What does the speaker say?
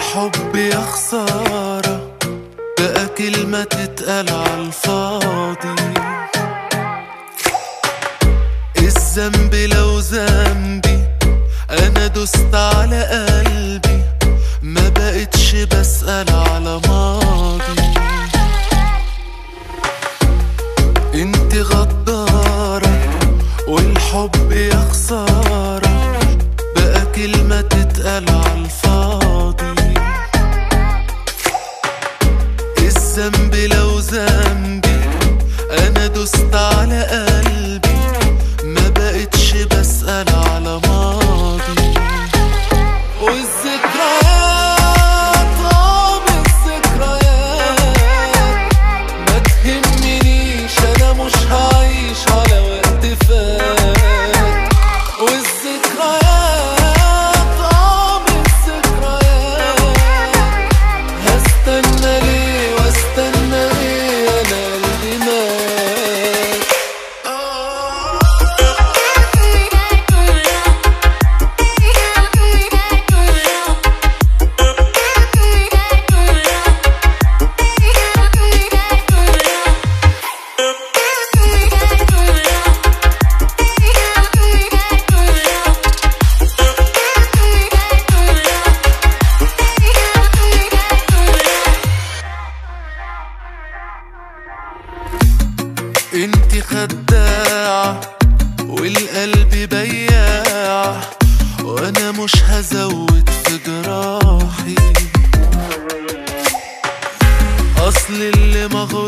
الحب يا خسارة بقى كلمة تتقال عالفاضي الذنب لو ذنبي انا دست على قلبي ما بقتش بسأل على ماضي انت غدارة والحب يا خسارة بقى كلمة تتقال عالفاضي الذنب لو ذنبي انا دست على قلبي ما بقتش بسأل على ماضي والذكريات اه الذكريات ما تهمنيش انا مش هعيش على وقت فات والذكريات اه الذكريات هستنى ليه واستنى ايه انا قلبي مات انت خداعة والقلب بياع وانا مش هزود في جراحي اصل اللي مغرور